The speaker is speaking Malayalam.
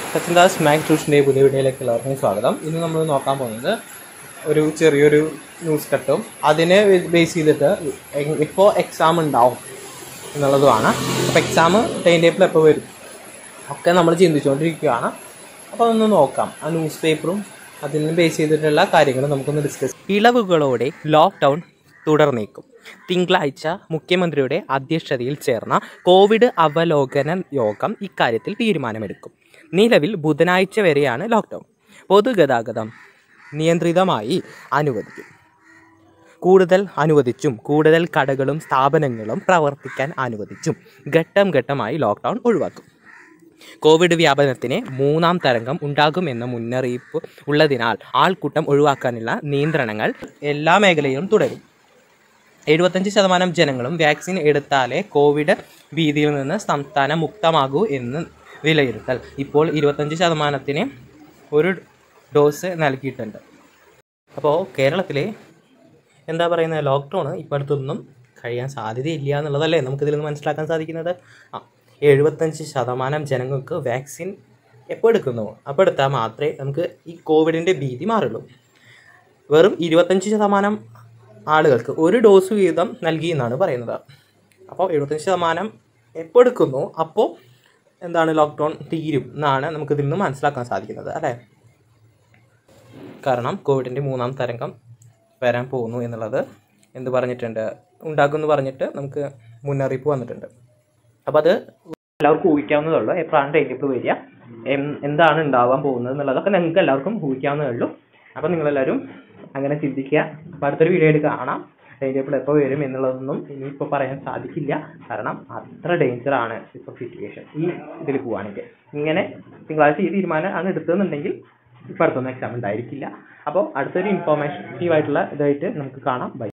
സച്ചിൻദാസ് മാക് ട്യൂഷൻ്റെ പുതിയ വീഡിയോയിലേക്ക് എല്ലാവർക്കും സ്വാഗതം ഇന്ന് നമ്മൾ നോക്കാൻ പോകുന്നത് ഒരു ചെറിയൊരു ന്യൂസ് കട്ടും അതിനെ ബേസ് ചെയ്തിട്ട് ഇപ്പോൾ എക്സാം ഉണ്ടാവും എന്നുള്ളതുമാണ് അപ്പോൾ എക്സാം ടൈം ടേബിൾ എപ്പോൾ വരും ഒക്കെ നമ്മൾ ചിന്തിച്ചുകൊണ്ടിരിക്കുകയാണ് അപ്പോൾ അതൊന്ന് നോക്കാം ആ ന്യൂസ് പേപ്പറും അതിനെ ബേസ് ചെയ്തിട്ടുള്ള കാര്യങ്ങൾ നമുക്കൊന്ന് ഡിസ്കസ് ഇളവുകളോടെ ലോക്ക്ഡൗൺ തുടർന്നേക്കും തിങ്കളാഴ്ച മുഖ്യമന്ത്രിയുടെ അധ്യക്ഷതയിൽ ചേർന്ന കോവിഡ് അവലോകന യോഗം ഇക്കാര്യത്തിൽ തീരുമാനമെടുക്കും നിലവിൽ ബുധനാഴ്ച വരെയാണ് ലോക്ക്ഡൗൺ പൊതുഗതാഗതം നിയന്ത്രിതമായി അനുവദിക്കും കൂടുതൽ അനുവദിച്ചും കൂടുതൽ കടകളും സ്ഥാപനങ്ങളും പ്രവർത്തിക്കാൻ അനുവദിച്ചും ഘട്ടം ഘട്ടമായി ലോക്ക്ഡൗൺ ഒഴിവാക്കും കോവിഡ് വ്യാപനത്തിന് മൂന്നാം തരംഗം ഉണ്ടാകുമെന്ന മുന്നറിയിപ്പ് ഉള്ളതിനാൽ ആൾക്കൂട്ടം ഒഴിവാക്കാനുള്ള നിയന്ത്രണങ്ങൾ എല്ലാ മേഖലയിലും തുടരും എഴുപത്തഞ്ച് ശതമാനം ജനങ്ങളും വാക്സിൻ എടുത്താലേ കോവിഡ് ഭീതിയിൽ നിന്ന് സംസ്ഥാനം മുക്തമാകൂ എന്ന് വിലയിരുത്തൽ ഇപ്പോൾ ഇരുപത്തഞ്ച് ശതമാനത്തിന് ഒരു ഡോസ് നൽകിയിട്ടുണ്ട് അപ്പോൾ കേരളത്തിലെ എന്താ പറയുന്നത് ലോക്ക്ഡൗൺ ഇപ്പോൾ അടുത്തൊന്നും കഴിയാൻ സാധ്യതയില്ല എന്നുള്ളതല്ലേ നമുക്കിതിൽ നിന്ന് മനസ്സിലാക്കാൻ സാധിക്കുന്നത് ആ എഴുപത്തഞ്ച് ശതമാനം ജനങ്ങൾക്ക് വാക്സിൻ എപ്പോൾ എടുക്കുന്നു അപ്പോൾ എടുത്താൽ മാത്രമേ നമുക്ക് ഈ കോവിഡിൻ്റെ ഭീതി മാറുള്ളൂ വെറും ഇരുപത്തഞ്ച് ശതമാനം ആളുകൾക്ക് ഒരു ഡോസ് വീതം നൽകി എന്നാണ് പറയുന്നത് അപ്പോൾ എഴുപത്തഞ്ച് ശതമാനം എപ്പോൾ എടുക്കുന്നു അപ്പോൾ എന്താണ് ലോക്ക്ഡൗൺ തീരും എന്നാണ് നമുക്കിതിൽ നിന്ന് മനസ്സിലാക്കാൻ സാധിക്കുന്നത് അല്ലേ കാരണം കോവിഡിൻ്റെ മൂന്നാം തരംഗം വരാൻ പോകുന്നു എന്നുള്ളത് എന്ത് പറഞ്ഞിട്ടുണ്ട് ഉണ്ടാക്കുമെന്ന് പറഞ്ഞിട്ട് നമുക്ക് മുന്നറിയിപ്പ് വന്നിട്ടുണ്ട് അപ്പോൾ അത് എല്ലാവർക്കും ഊഹിക്കാവുന്നതേ ഉള്ളൂ എപ്പോഴാണ് ടൈം ടേബിൾ വരിക എം- എന്താണ് ഉണ്ടാവാൻ പോകുന്നത് എന്നുള്ളതൊക്കെ നിങ്ങൾക്ക് എല്ലാവർക്കും ഊഹിക്കാവുന്നതേ ഉള്ളൂ അപ്പോൾ നിങ്ങളെല്ലാവരും അങ്ങനെ ചിന്തിക്കുക അപ്പോൾ അടുത്തൊരു വീഡിയോയിൽ കാണാം ടൈം ടേബിൾ എപ്പോൾ വരും എന്നുള്ളതൊന്നും ഇനിയിപ്പോൾ പറയാൻ സാധിക്കില്ല കാരണം അത്ര ഡേഞ്ചറാണ് ഇപ്പോൾ സിറ്റുവേഷൻ ഈ ഇതിൽ പോവുകയാണെങ്കിൽ ഇങ്ങനെ തിങ്കളാഴ്ച ഈ തീരുമാനം ആണ് എടുത്തതെന്നുണ്ടെങ്കിൽ ഇപ്പോൾ അടുത്തൊന്നും എക്സാം ഉണ്ടായിരിക്കില്ല അപ്പോൾ അടുത്തൊരു ഇൻഫോർമേറ്റീവ് ആയിട്ടുള്ള ഇതായിട്ട് നമുക്ക് കാണാം ബൈ